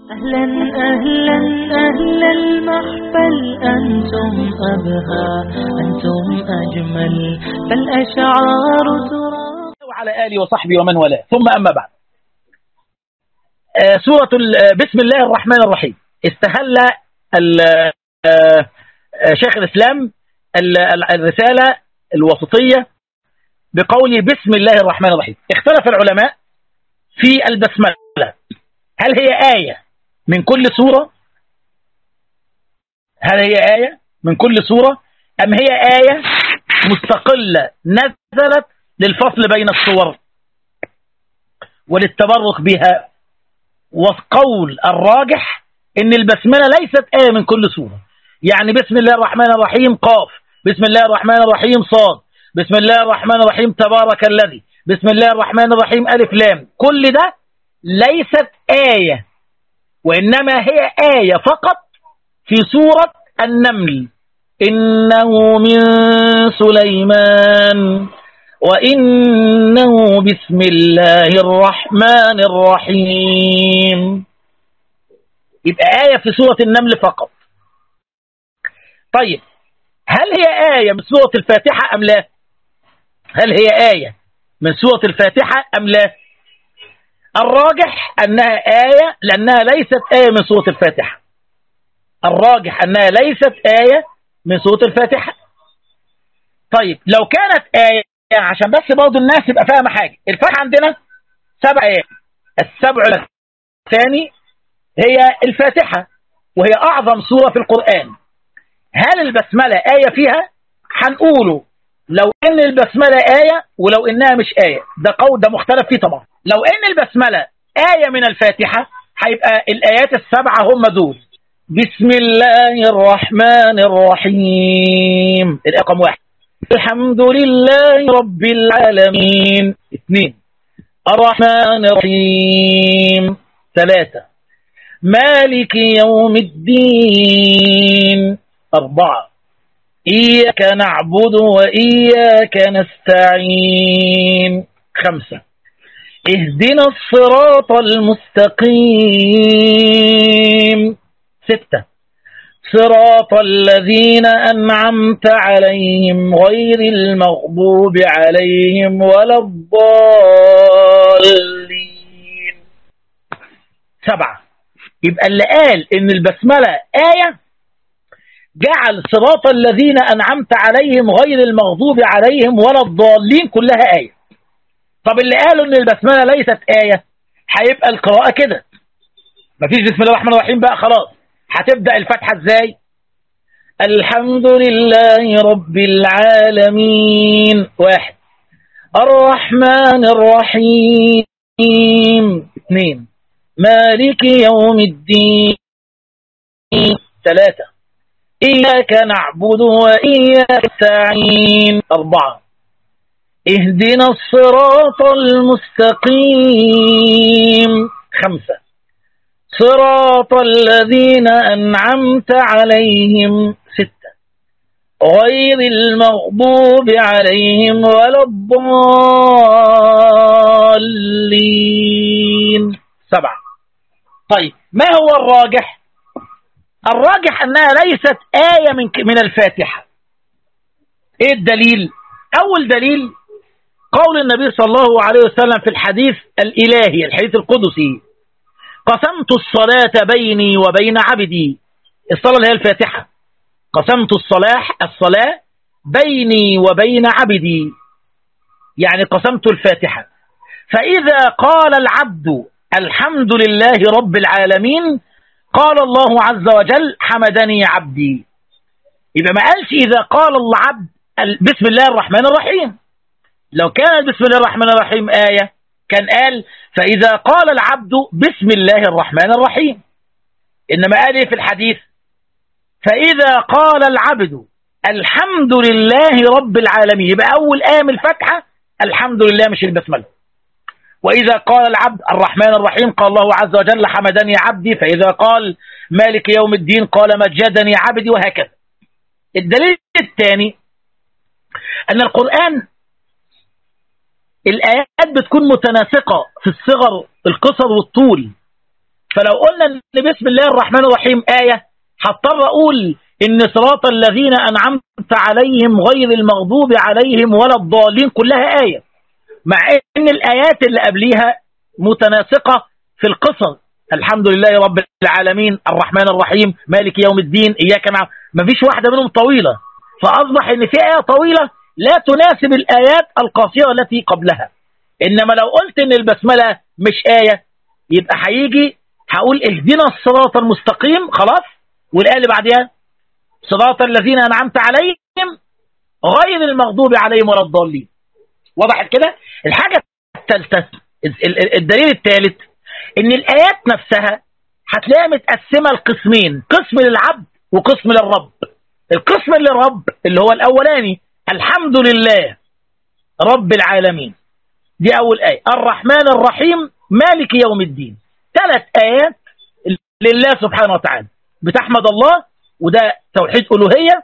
أهلا أهلا أهل المحفل أنتم أبهى أنتم أجمل فالأشعار ترى وعلى آله وصحبه ومن والاه ثم أما بعد آه، سورة ال- آه، بسم الله الرحمن الرحيم استهل ال- آه، آه، شيخ الإسلام ال- ال- الرسالة الوسطية بقوله بسم الله الرحمن الرحيم اختلف العلماء في البسملة هل هي آية من كل سورة هل هي آية من كل سورة أم هي آية مستقلة نزلت للفصل بين الصور وللتبرك بها والقول الراجح ان البسملة ليست آية من كل سورة يعني بسم الله الرحمن الرحيم قاف بسم الله الرحمن الرحيم صاد بسم الله الرحمن الرحيم تبارك الذي بسم الله الرحمن الرحيم ألف لام كل ده ليست آية وإنما هي آية فقط في سورة النمل إنه من سليمان وإنه بسم الله الرحمن الرحيم يبقى آية في سورة النمل فقط طيب هل هي آية من سورة الفاتحة أم لا هل هي آية من سورة الفاتحة أم لا الراجح أنها آية لأنها ليست آية من سورة الفاتحة الراجح أنها ليست آية من سورة الفاتحة طيب لو كانت آية عشان بس برضه الناس يبقى فاهمة حاجة الفاتحة عندنا سبع آيات السبع الثاني هي الفاتحة وهي أعظم سورة في القرآن هل البسملة آية فيها هنقوله لو ان البسملة آية ولو انها مش آية ده قول ده مختلف فيه طبعا لو ان البسملة آية من الفاتحة هيبقى الآيات السبعة هم دول بسم الله الرحمن الرحيم الرقم واحد الحمد لله رب العالمين اثنين الرحمن الرحيم ثلاثة مالك يوم الدين أربعة إياك نعبد وإياك نستعين خمسة اهدنا الصراط المستقيم ستة صراط الذين أنعمت عليهم غير المغضوب عليهم ولا الضالين سبعة يبقى اللي قال إن البسملة آية جعل صراط الذين أنعمت عليهم غير المغضوب عليهم ولا الضالين كلها آية طب اللي قالوا ان البسملة ليست آية هيبقى القراءة كده مفيش بسم الله الرحمن الرحيم بقى خلاص هتبدأ الفتحة ازاي الحمد لله رب العالمين واحد الرحمن الرحيم اثنين مالك يوم الدين ثلاثة إياك نعبد وإياك نستعين أربعة اهدنا الصراط المستقيم خمسة صراط الذين أنعمت عليهم ستة غير المغضوب عليهم ولا الضالين سبعة طيب ما هو الراجح الراجح أنها ليست آية من من الفاتحة إيه الدليل أول دليل قول النبي صلى الله عليه وسلم في الحديث الإلهي الحديث القدسي قسمت الصلاة بيني وبين عبدي الصلاة اللي هي الفاتحة قسمت الصلاة الصلاة بيني وبين عبدي يعني قسمت الفاتحة فإذا قال العبد الحمد لله رب العالمين قال الله عز وجل حمدني عبدي يبقى ما قالش إذا قال العبد بسم الله الرحمن الرحيم لو كان بسم الله الرحمن الرحيم آية كان قال فإذا قال العبد بسم الله الرحمن الرحيم إنما قال إيه في الحديث فإذا قال العبد الحمد لله رب العالمين يبقى أول آية من الفتحة الحمد لله مش البسملة وإذا قال العبد الرحمن الرحيم قال الله عز وجل حمدني عبدي فإذا قال مالك يوم الدين قال مجدني عبدي وهكذا الدليل الثاني أن القرآن الآيات بتكون متناسقة في الصغر القصر والطول فلو قلنا ان بسم الله الرحمن الرحيم آية هضطر اقول ان صراط الذين انعمت عليهم غير المغضوب عليهم ولا الضالين كلها آية مع ان الايات اللي قبليها متناسقة في القصر الحمد لله رب العالمين الرحمن الرحيم مالك يوم الدين اياك نعبد مفيش واحدة منهم طويلة فاصبح ان في آية طويلة لا تناسب الآيات القصيرة التي قبلها إنما لو قلت إن البسملة مش آية يبقى هيجي هقول اهدنا الصراط المستقيم خلاص والآية اللي بعدها صراط الذين أنعمت عليهم غير المغضوب عليهم ولا الضالين وضحت كده الحاجة الثالثة الدليل الثالث إن الآيات نفسها هتلاقيها متقسمة لقسمين قسم للعبد وقسم للرب القسم للرب اللي هو الأولاني الحمد لله رب العالمين دي أول آية الرحمن الرحيم مالك يوم الدين ثلاث آيات لله سبحانه وتعالى بتحمد الله وده توحيد ألوهية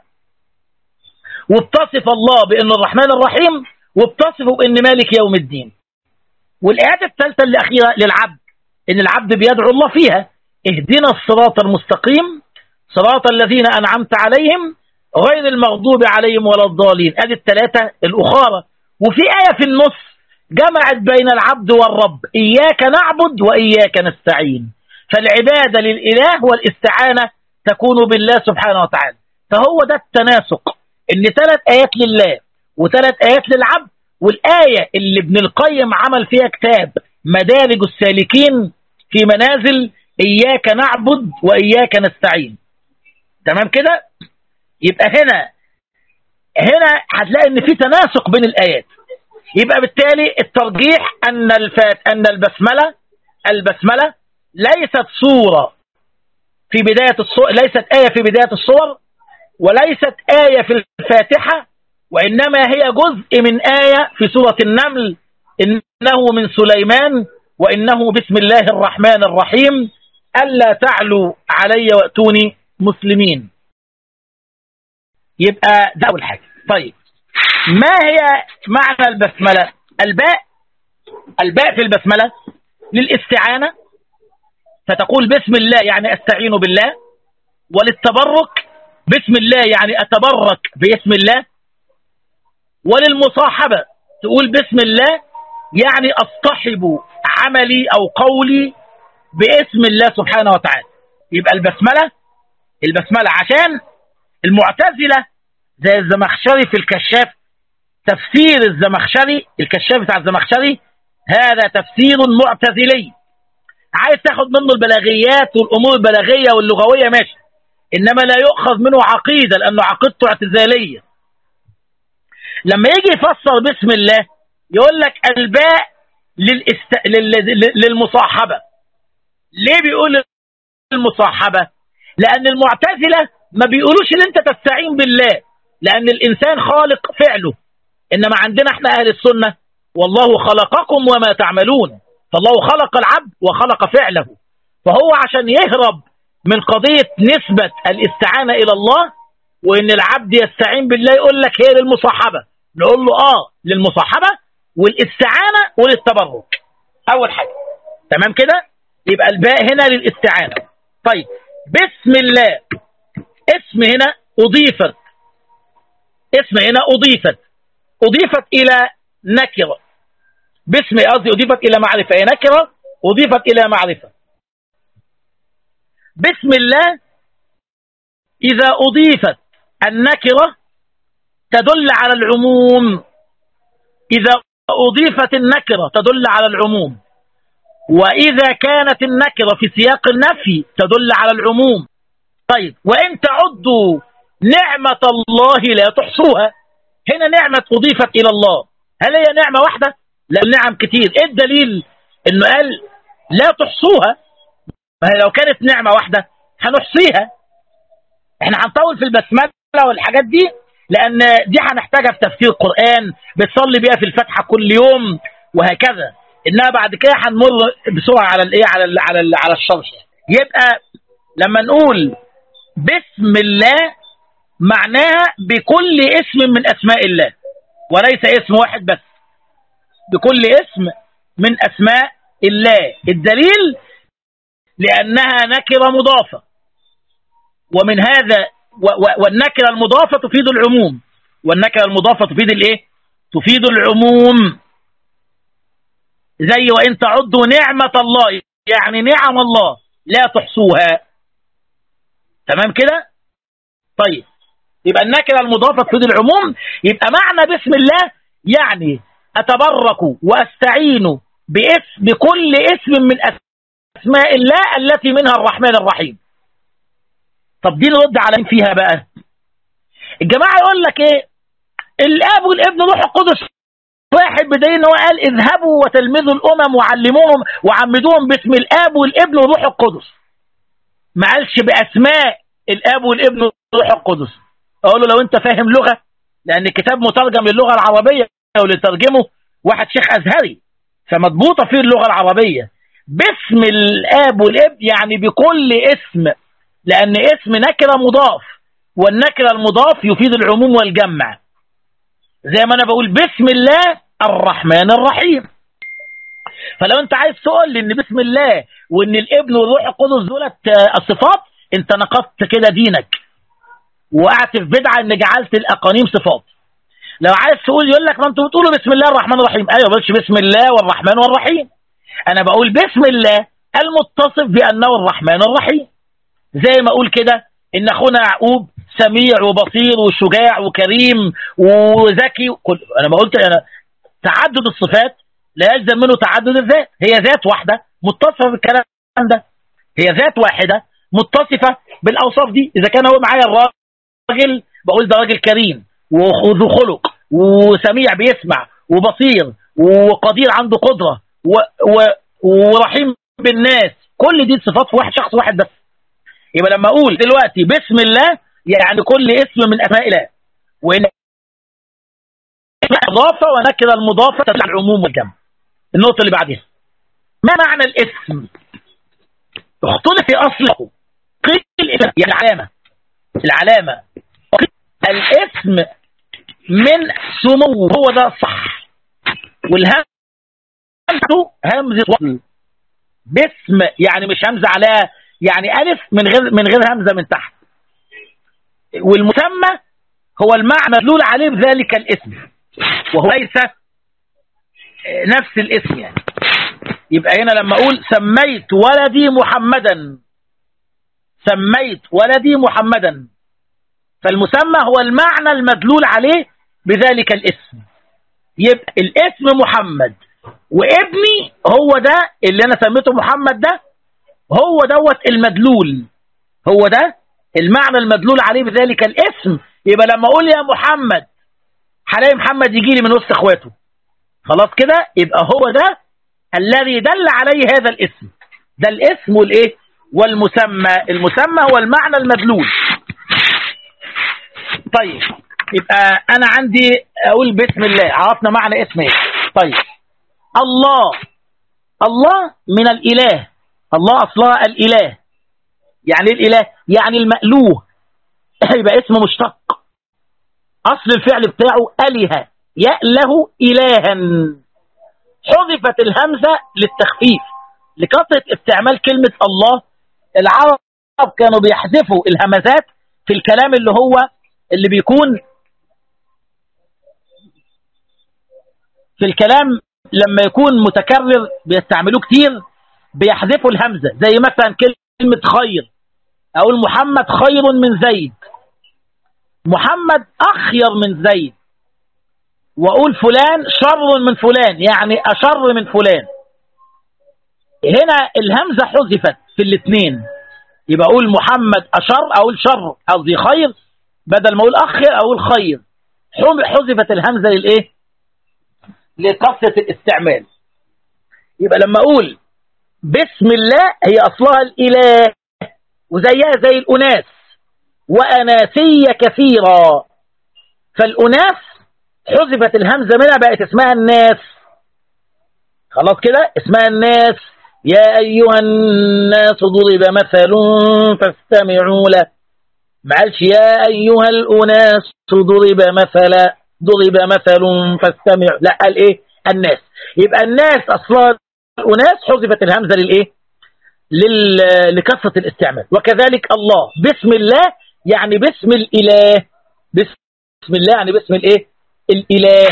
وبتصف الله بأن الرحمن الرحيم وبتصفه بأن مالك يوم الدين والآيات الثالثة الأخيرة للعبد إن العبد بيدعو الله فيها اهدنا الصراط المستقيم صراط الذين أنعمت عليهم غير المغضوب عليهم ولا الضالين ادي الثلاثة الأخرى وفي آية في النص جمعت بين العبد والرب إياك نعبد وإياك نستعين فالعبادة للإله والاستعانة تكون بالله سبحانه وتعالى فهو ده التناسق إن ثلاث آيات لله وثلاث آيات للعبد والآية اللي ابن القيم عمل فيها كتاب مدارج السالكين في منازل إياك نعبد وإياك نستعين تمام كده يبقى هنا هنا هتلاقي ان في تناسق بين الايات يبقى بالتالي الترجيح ان الفات ان البسمله البسمله ليست صوره في بدايه الصور ليست ايه في بدايه الصور وليست ايه في الفاتحه وانما هي جزء من ايه في سوره النمل انه من سليمان وانه بسم الله الرحمن الرحيم الا تعلوا علي واتوني مسلمين يبقى ده أول حاجة طيب ما هي معنى البسملة الباء الباء في البسملة للاستعانة فتقول بسم الله يعني أستعين بالله وللتبرك بسم الله يعني أتبرك باسم الله وللمصاحبة تقول بسم الله يعني أصطحب عملي أو قولي باسم الله سبحانه وتعالى يبقى البسملة البسملة عشان المعتزلة زي الزمخشري في الكشاف تفسير الزمخشري الكشاف بتاع الزمخشري هذا تفسير معتزلي عايز تاخد منه البلاغيات والأمور البلاغية واللغوية ماشي إنما لا يؤخذ منه عقيدة لأنه عقيدته اعتزالية لما يجي يفسر بسم الله يقول لك الباء للإست... لل... للمصاحبة ليه بيقول المصاحبة لأن المعتزلة ما بيقولوش ان انت تستعين بالله لان الانسان خالق فعله انما عندنا احنا اهل السنة والله خلقكم وما تعملون فالله خلق العبد وخلق فعله فهو عشان يهرب من قضية نسبة الاستعانة الى الله وان العبد يستعين بالله يقول لك هي للمصاحبة نقول له اه للمصاحبة والاستعانة وللتبرك اول حاجة تمام كده يبقى الباء هنا للاستعانة طيب بسم الله اسم هنا أضيفت اسم هنا أضيفت أضيفت إلى نكرة باسم قصدي أضيفت إلى معرفة هي نكرة أضيفت إلى معرفة بسم الله إذا أضيفت النكرة تدل على العموم إذا أضيفت النكرة تدل على العموم وإذا كانت النكرة في سياق النفي تدل على العموم طيب وإن تعدوا نعمة الله لا تحصوها هنا نعمة أضيفت إلى الله هل هي نعمة واحدة؟ لا نعم كتير إيه الدليل إنه قال لا تحصوها ما هي لو كانت نعمة واحدة هنحصيها احنا هنطول في البسملة والحاجات دي لأن دي هنحتاجها في تفسير القرآن بتصلي بيها في الفاتحة كل يوم وهكذا إنها بعد كده هنمر بسرعة على الإيه على ال على ال على الشرح يبقى لما نقول بسم الله معناها بكل اسم من أسماء الله وليس اسم واحد بس بكل اسم من أسماء الله الدليل لأنها نكرة مضافة ومن هذا والنكرة المضافة تفيد العموم والنكرة المضافة تفيد الايه تفيد العموم زي وإن تعدوا نعمة الله يعني نعم الله لا تحصوها تمام كده طيب يبقى النكرة المضافة تفيد العموم يبقى معنى بسم الله يعني أتبرك وأستعين باسم بكل اسم من أسماء الله التي منها الرحمن الرحيم طب دي نرد على مين فيها بقى الجماعة يقول لك ايه الاب والابن روح القدس واحد بدليل ان هو قال اذهبوا وتلمذوا الامم وعلموهم وعمدوهم باسم الاب والابن وروح القدس ما قالش باسماء الاب والابن وروح القدس اقول له لو انت فاهم لغه لان الكتاب مترجم للغه العربيه واللي ترجمه واحد شيخ ازهري فمضبوطه فيه اللغه العربيه باسم الاب والابن يعني بكل اسم لان اسم نكره مضاف والنكره المضاف يفيد العموم والجمع زي ما انا بقول بسم الله الرحمن الرحيم فلو انت عايز تقول لي ان بسم الله وان الابن والروح القدس دولت الصفات انت نقضت كده دينك وقعت في بدعه ان جعلت الاقانيم صفات لو عايز تقول يقول لك ما انتوا بتقولوا بسم الله الرحمن الرحيم ايوه بقولش بسم الله والرحمن والرحيم انا بقول بسم الله المتصف بانه الرحمن الرحيم زي ما اقول كده ان اخونا يعقوب سميع وبصير وشجاع وكريم وذكي كل انا ما قلت انا تعدد الصفات لا يلزم منه تعدد الذات هي ذات واحده متصفه بالكلام ده هي ذات واحده متصفه بالاوصاف دي اذا كان هو معايا الراجل بقول ده راجل كريم وذو خلق وسميع بيسمع وبصير وقدير عنده قدره و و ورحيم بالناس كل دي صفات في واحد شخص واحد بس يبقى لما اقول دلوقتي بسم الله يعني كل اسم من اسماء الله وان اضافه ونكره المضافه تدل على العموم والجمع النقطه اللي بعدها ما معنى الاسم اختلف في اصله قيل الاسم يعني العلامه العلامه الاسم من سمو هو ده الصح والهمزه همزه وصل باسم يعني مش همزه عليها يعني الف من غير من غير همزه من تحت والمسمى هو المعنى مدلول عليه بذلك الاسم وهو ليس نفس الاسم يعني يبقى هنا لما اقول سميت ولدي محمدا سميت ولدي محمدا فالمسمى هو المعنى المدلول عليه بذلك الاسم يبقى الاسم محمد وابني هو ده اللي انا سميته محمد ده هو دوت المدلول هو ده المعنى المدلول عليه بذلك الاسم يبقى لما اقول يا محمد هلاقي محمد يجي لي من وسط اخواته خلاص كده يبقى هو ده الذي دل عليه هذا الاسم ده الاسم والايه والمسمى المسمى هو المعنى المدلول طيب يبقى انا عندي اقول بسم الله عرفنا معنى اسم ايه طيب الله الله من الاله الله اصلها الاله يعني الاله يعني المألوه يبقى اسم مشتق اصل الفعل بتاعه اله يأله الها حذفت الهمزة للتخفيف لكثرة استعمال كلمة الله العرب كانوا بيحذفوا الهمزات في الكلام اللي هو اللي بيكون في الكلام لما يكون متكرر بيستعملوه كتير بيحذفوا الهمزة زي مثلا كلمة خير أقول محمد خير من زيد محمد أخير من زيد وأقول فلان شر من فلان يعني أشر من فلان هنا الهمزة حذفت في الاثنين يبقى أقول محمد أشر أقول شر قصدي خير بدل ما أقول أخير أقول خير حذفت الهمزة للإيه لكثرة الاستعمال يبقى لما أقول بسم الله هي أصلها الإله وزيها زي الأناس وأناسية كثيرة فالأناس حذفت الهمزة منها بقت اسمها الناس خلاص كده اسمها الناس يا أيها الناس ضرب مثل فاستمعوا له ما قالش يا أيها الأناس ضرب مثلا ضرب مثل فاستمعوا لا قال إيه الناس يبقى الناس أصلا الأناس حذفت الهمزة للإيه لكثرة الاستعمال وكذلك الله بسم الله يعني باسم الإله بسم الله يعني باسم الإيه الإله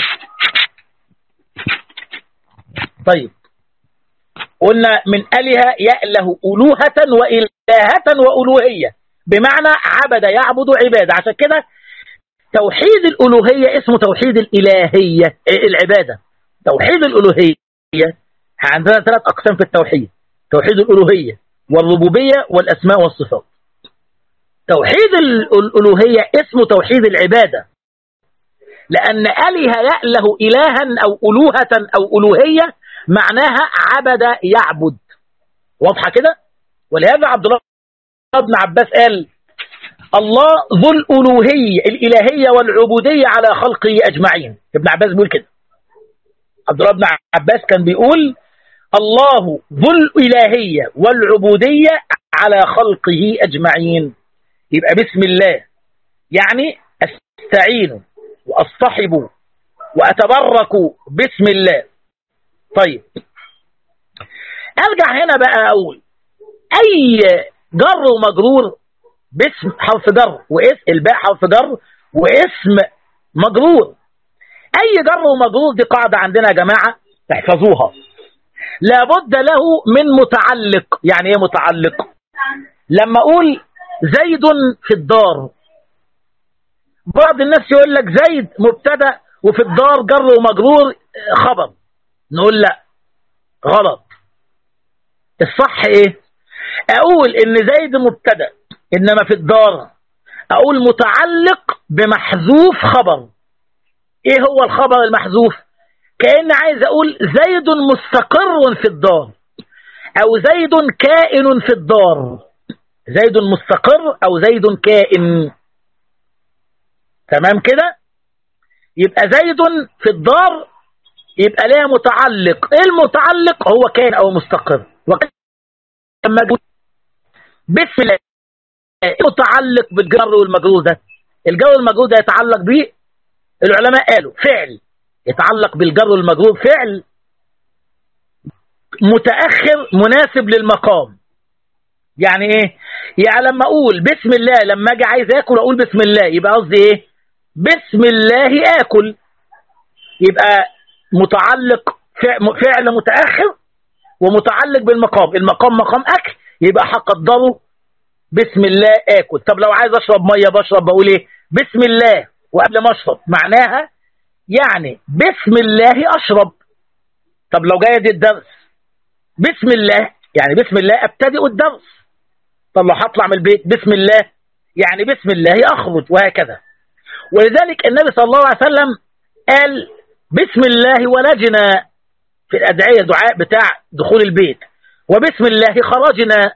طيب قلنا من أله يأله ألوهة وإلهة وألوهية بمعنى عبد يعبد عبادة عشان كده توحيد الألوهية اسمه توحيد الإلهية العبادة توحيد الألوهية عندنا ثلاث أقسام في التوحيد توحيد الألوهية والربوبية والأسماء والصفات توحيد الألوهية اسمه توحيد العبادة لأن أله يأله إلها أو ألوهة أو ألوهية معناها عبد يعبد واضحة كده ولهذا عبد الله بن عباس قال الله ذو الألوهية الإلهية والعبودية على خلقه أجمعين ابن عباس بيقول كده عبد الله بن عباس كان بيقول الله ذو الإلهية والعبودية على خلقه أجمعين يبقى بسم الله يعني استعين وأصطحب وأتبرك بسم الله طيب أرجع هنا بقى أقول أي جر ومجرور باسم حرف جر واسم الباء حرف جر واسم مجرور أي جر ومجرور دي قاعدة عندنا يا جماعة تحفظوها لابد له من متعلق يعني ايه متعلق لما اقول زيد في الدار بعض الناس يقول لك زيد مبتدا وفي الدار جر ومجرور خبر نقول لا غلط الصح ايه اقول ان زيد مبتدا انما في الدار اقول متعلق بمحذوف خبر ايه هو الخبر المحذوف كأن عايز اقول زيد مستقر في الدار او زيد كائن في الدار زيد مستقر او زيد كائن تمام كده يبقى زيد في الدار يبقى ليها متعلق ايه المتعلق هو كائن او مستقر لما بسم الله متعلق بالجر والمجرور ده الجر والمجرور ده يتعلق به العلماء قالوا فعل يتعلق بالجر والمجرور فعل متأخر مناسب للمقام يعني ايه يعني لما اقول بسم الله لما اجي عايز اكل اقول بسم الله يبقى قصدي ايه بسم الله اكل يبقى متعلق فعل متأخر ومتعلق بالمقام المقام مقام اكل يبقى هقدره بسم الله اكل طب لو عايز اشرب ميه بشرب بقول ايه بسم الله وقبل ما اشرب معناها يعني بسم الله اشرب طب لو جاي الدرس بسم الله يعني بسم الله ابتدئ الدرس طب لو هطلع من البيت بسم الله يعني بسم الله اخرج وهكذا ولذلك النبي صلى الله عليه وسلم قال بسم الله ولجنا في الأدعية دعاء بتاع دخول البيت وبسم الله خرجنا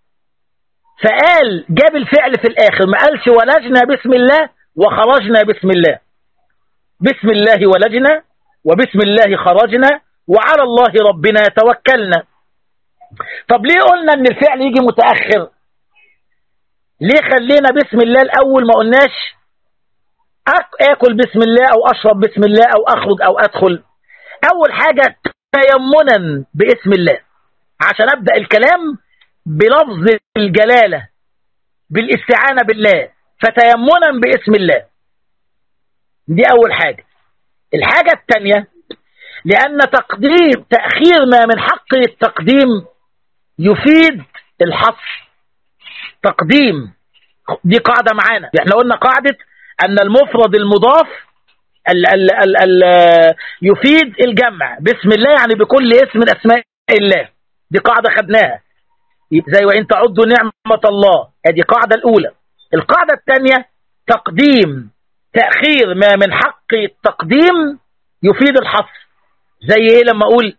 فقال جاب الفعل في الآخر ما قالش ولجنا بسم الله وخرجنا بسم الله بسم الله ولجنا وبسم الله خرجنا وعلى الله ربنا توكلنا طب ليه قلنا ان الفعل يجي متأخر ليه خلينا بسم الله الأول ما قلناش اكل بسم الله او اشرب بسم الله او اخرج او ادخل اول حاجة تيمنا باسم الله عشان ابدأ الكلام بلفظ الجلالة بالاستعانة بالله فتيمنا باسم الله دي اول حاجة الحاجة الثانية لان تقديم تأخير ما من حق التقديم يفيد الحصر تقديم دي قاعدة معانا احنا قلنا قاعدة أن المفرد المضاف ال ال ال ال يفيد الجمع بسم الله يعني بكل اسم من أسماء الله دي قاعدة خدناها زي وإن تعدوا نعمة الله هذه قاعدة الأولى القاعدة الثانية تقديم تأخير ما من حق التقديم يفيد الحصر زي ايه لما اقول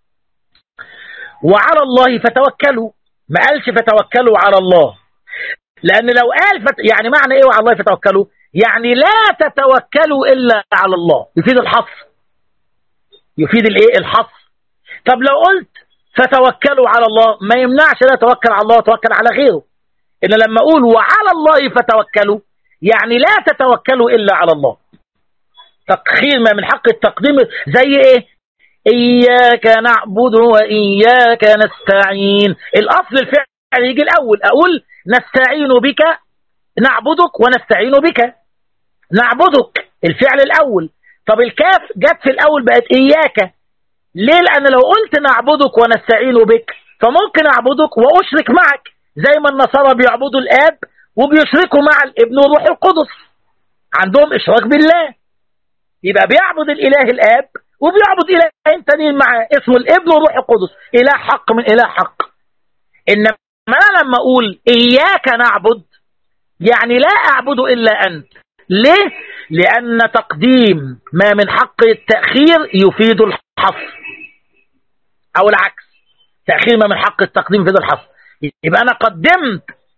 وعلى الله فتوكلوا ما قالش فتوكلوا على الله لان لو قال فت... يعني معنى ايه وعلى الله فتوكلوا يعني لا تتوكلوا الا على الله يفيد الحصر يفيد الايه الحصر طب لو قلت فتوكلوا على الله ما يمنعش لا توكل على الله وتوكل على غيره ان لما اقول وعلى الله فتوكلوا يعني لا تتوكلوا الا على الله تقخير ما من حق التقديم زي ايه إياك نعبد وإياك نستعين الأصل الفعل يجي الأول أقول نستعين بك نعبدك ونستعين بك نعبدك الفعل الأول طب الكاف جت في الأول بقت إياك ليه لأن لو قلت نعبدك ونستعين بك فممكن أعبدك وأشرك معك زي ما النصارى بيعبدوا الآب وبيشركوا مع الابن والروح القدس عندهم إشراك بالله يبقى بيعبد الإله الآب وبيعبد إلهين تانيين معاه اسمه الابن والروح القدس إله حق من إله حق إنما أنا لما أقول إياك نعبد يعني لا أعبد إلا أنت ليه؟ لأن تقديم ما من حق التأخير يفيد الحصر أو العكس تأخير ما من حق التقديم يفيد الحصر يبقى أنا قدمت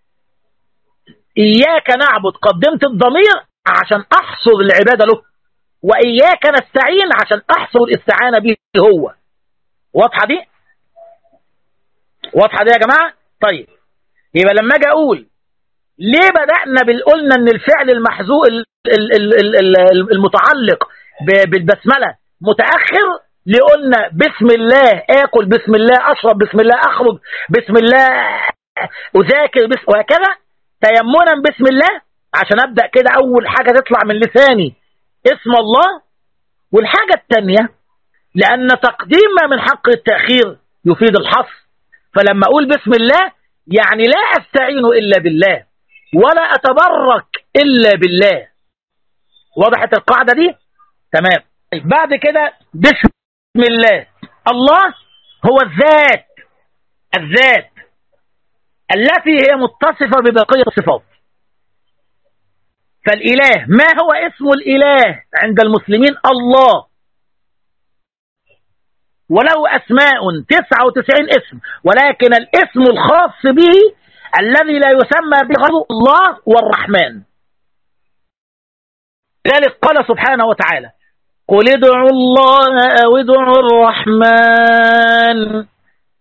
إياك نعبد قدمت الضمير عشان أحصر العبادة له وإياك نستعين عشان أحصر الاستعانة به هو واضحة دي واضحة دي يا جماعة طيب يبقى لما أجي أقول ليه بدأنا بالقلنا ان الفعل المحذوف المتعلق بالبسملة متأخر لقلنا بسم الله آكل بسم الله أشرب بسم الله أخرج بسم الله أذاكر بسم وهكذا تيمنا بسم الله عشان أبدأ كده أول حاجة تطلع من لساني اسم الله والحاجة الثانية لأن تقديم ما من حق التأخير يفيد الحصر فلما أقول بسم الله يعني لا أستعين إلا بالله ولا أتبرك إلا بالله وضحت القاعدة دي تمام بعد كده بسم الله الله هو الذات الذات التي هي متصفة ببقية الصفات فالإله ما هو اسم الإله عند المسلمين الله وله أسماء 99 اسم ولكن الاسم الخاص به الذي لا يسمى به الله والرحمن ذلك قال سبحانه وتعالى قل ادعوا الله أو ادعوا الرحمن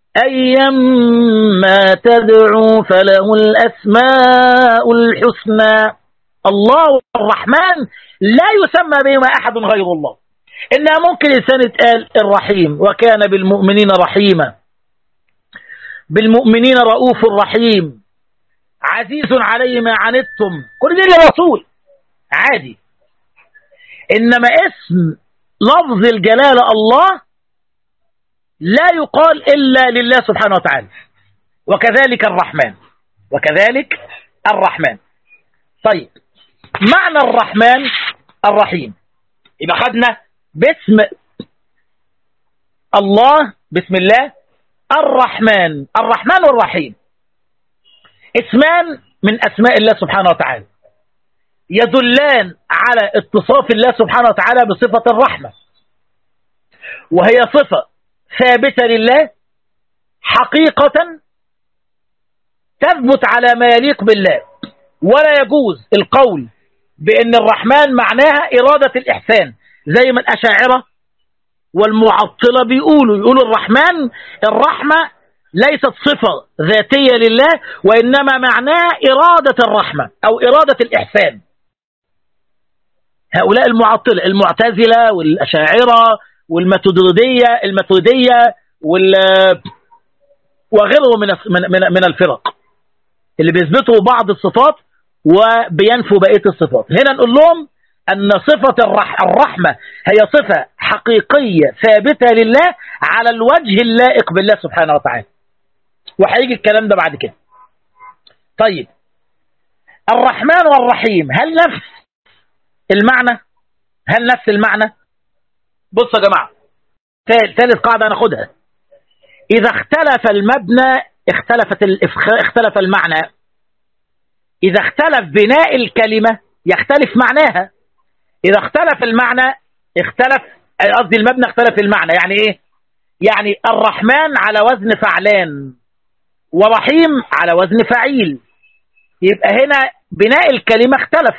أيما تدعوا فله الأسماء الحسنى الله والرحمن لا يسمى بهما أحد غير الله إنها ممكن إنسان يتقال الرحيم وكان بالمؤمنين رحيما بالمؤمنين رؤوف رحيم عزيز عليه ما عنتم كل دي للرسول عادي إنما اسم لفظ الجلالة الله لا يقال إلا لله سبحانه وتعالى وكذلك الرحمن وكذلك الرحمن طيب معنى الرحمن الرحيم يبقى خدنا باسم الله بسم الله الرحمن الرحمن والرحيم اسمان من أسماء الله سبحانه وتعالى يدلان على اتصاف الله سبحانه وتعالى بصفة الرحمة وهي صفة ثابتة لله حقيقة تثبت على ما يليق بالله ولا يجوز القول بأن الرحمن معناها إرادة الإحسان زي ما الأشاعرة والمعطلة بيقولوا يقولوا الرحمن الرحمة ليست صفة ذاتية لله وإنما معناها إرادة الرحمة أو إرادة الإحسان هؤلاء المعطلة المعتزلة والأشاعرة والماتودية الماتودية وال وغيره من من من الفرق اللي بيثبتوا بعض الصفات وبينفوا بقية الصفات هنا نقول لهم أن صفة الرح الرحمة هي صفة حقيقية ثابتة لله على الوجه اللائق بالله سبحانه وتعالى وهيجي الكلام ده بعد كده طيب الرحمن والرحيم هل نفس المعنى هل نفس المعنى بصوا يا جماعة ثالث قاعدة ناخدها إذا اختلف المبنى اختلفت اختلف المعنى إذا اختلف بناء الكلمة يختلف معناها إذا اختلف المعنى اختلف قصدي المبنى اختلف المعنى يعني إيه يعني الرحمن على وزن فعلان ورحيم على وزن فعيل يبقى هنا بناء الكلمة اختلف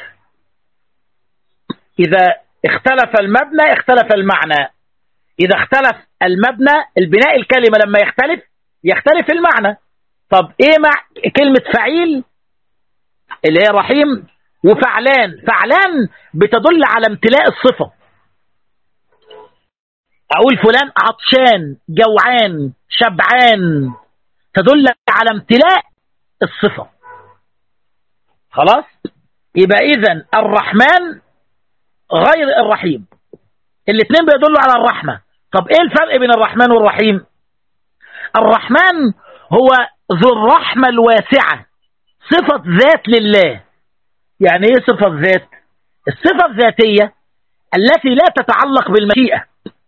إذا اختلف المبنى اختلف المعنى إذا اختلف المبنى البناء الكلمة لما يختلف يختلف المعنى طب ايه مع كلمة فعيل اللي هي رحيم وفعلان فعلان بتدل على امتلاء الصفة اقول فلان عطشان جوعان شبعان تدل على امتلاء الصفة خلاص يبقى اذا الرحمن غير الرحيم الاثنين بيدلوا على الرحمة طب ايه الفرق بين الرحمن والرحيم الرحمن هو ذو الرحمة الواسعة صفة ذات لله يعني ايه صفة ذات الصفة الذاتية التي لا تتعلق بالمشيئة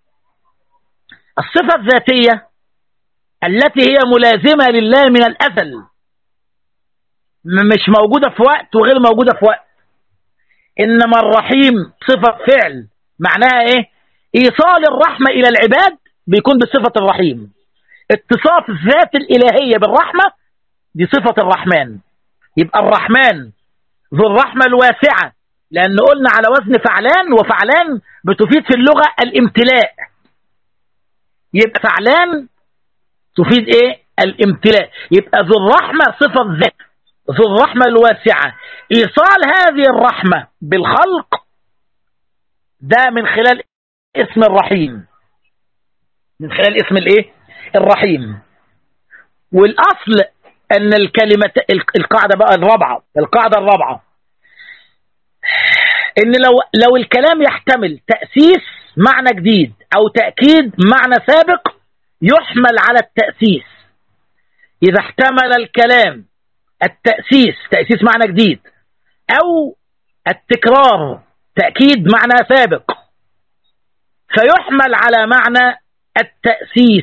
الصفة الذاتية التي هي ملازمة لله من الأزل مش موجودة في وقت وغير موجودة في وقت إنما الرحيم صفة فعل معناها إيه إيصال الرحمة إلى العباد بيكون بصفة الرحيم اتصاف الذات الإلهية بالرحمة دي صفة الرحمن يبقى الرحمن ذو الرحمة الواسعة لأن قلنا على وزن فعلان وفعلان بتفيد في اللغة الامتلاء يبقى فعلان تفيد ايه الامتلاء يبقى ذو الرحمة صفة ذات ذو الرحمة الواسعة ايصال هذه الرحمة بالخلق ده من خلال اسم الرحيم من خلال اسم الايه الرحيم والاصل ان الكلمة القاعدة بقى الرابعة القاعدة الرابعة ان لو لو الكلام يحتمل تأسيس معنى جديد او تأكيد معنى سابق يحمل على التأسيس اذا احتمل الكلام التأسيس تأسيس معنى جديد او التكرار تأكيد معنى سابق فيحمل على معنى التأسيس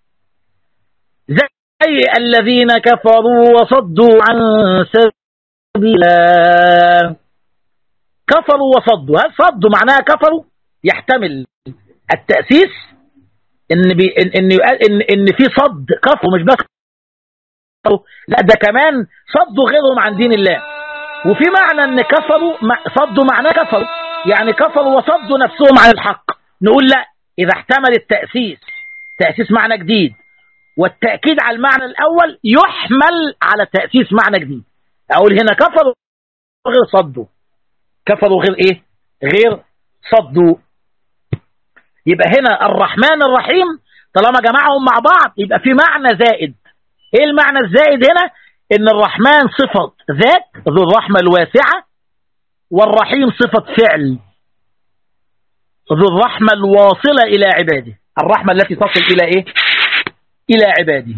زي الذين كفروا وصدوا عن سبيل الله كفروا وصدوا هل صدوا معناها كفروا يحتمل التأسيس ان بي ان ان ان, إن في صد كفروا مش بس لا ده كمان صدوا غيرهم عن دين الله وفي معنى ان كفروا صدوا معناه كفروا يعني كفروا وصدوا نفسهم عن الحق نقول لا اذا احتمل التأسيس تأسيس معنى جديد والتأكيد على المعنى الأول يحمل على تأسيس معنى جديد أقول هنا كفروا غير صدوا كفروا غير إيه غير صدوا يبقى هنا الرحمن الرحيم طالما جمعهم مع بعض يبقى في معنى زائد ايه المعنى الزائد هنا ان الرحمن صفة ذات ذو الرحمة الواسعة والرحيم صفة فعل ذو الرحمة الواصلة الى عباده الرحمة التي تصل الى ايه الى عباده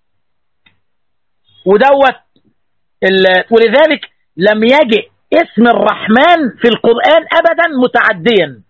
ودوت ولذلك لم يجئ اسم الرحمن في القرآن ابدا متعديا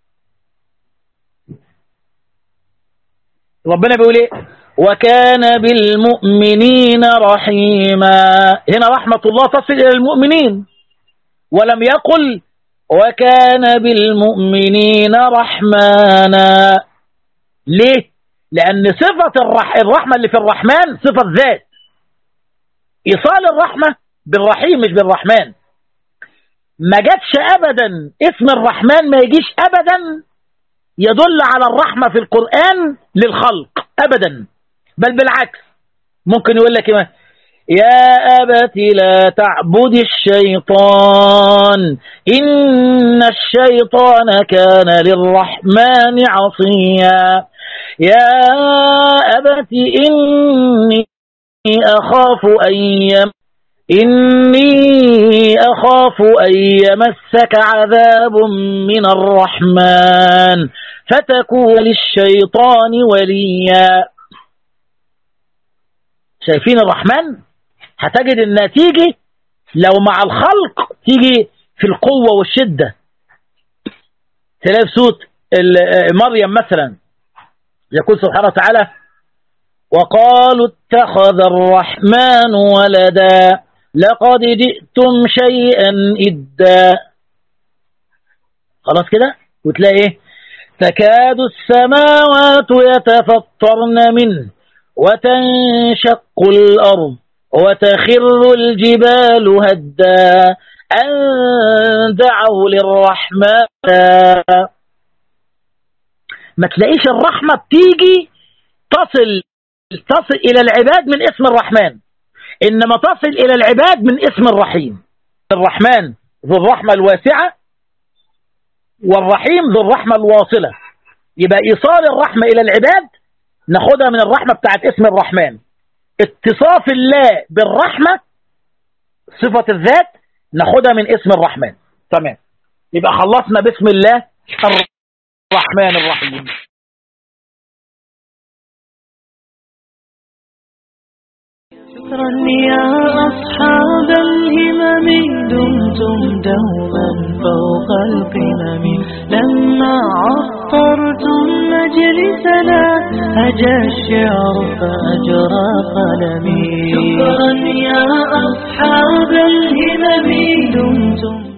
ربنا بيقول ايه وكان بالمؤمنين رحيما هنا رحمة الله تصل إلى المؤمنين ولم يقل وكان بالمؤمنين رحمانا ليه لأن صفة الرح... الرحمة اللي في الرحمن صفة ذات إيصال الرحمة بالرحيم مش بالرحمن ما جاتش أبدا اسم الرحمن ما يجيش أبدا يدل على الرحمة في القرآن للخلق أبدا بل بالعكس ممكن يقول لك إيه يا أبت لا تعبد الشيطان إن الشيطان كان للرحمن عصيا يا أبت إني أخاف أن يم إني أخاف أن يمسك عذاب من الرحمن فتكون للشيطان وليا شايفين الرحمن هتجد النتيجة لو مع الخلق تيجي في القوة والشدة تلاقي صوت مريم مثلا يقول سبحانه وتعالى وقالوا اتخذ الرحمن ولدا لقد جئتم شيئا إدا خلاص كده وتلاقي ايه تكاد السماوات يتفطرن منه وتنشق الأرض وتخر الجبال هدا أن دعوا للرحمن ما تلاقيش الرحمة بتيجي تصل تصل إلى العباد من اسم الرحمن إنما تصل إلى العباد من اسم الرحيم الرحمن ذو الرحمة الواسعة والرحيم ذو الرحمة الواصلة يبقى إيصال الرحمة إلى العباد ناخدها من الرحمة بتاعت اسم الرحمن اتصاف الله بالرحمة صفة الذات ناخدها من اسم الرحمن تمام يبقى خلصنا باسم الله الرحمن الرحيم شكرا يا أصحاب الهمم دمتم دوما فوق القمم لما عطرتم مجلسنا هجى الشعر فأجرى قلمي شكرا يا أصحاب الهمم دمتم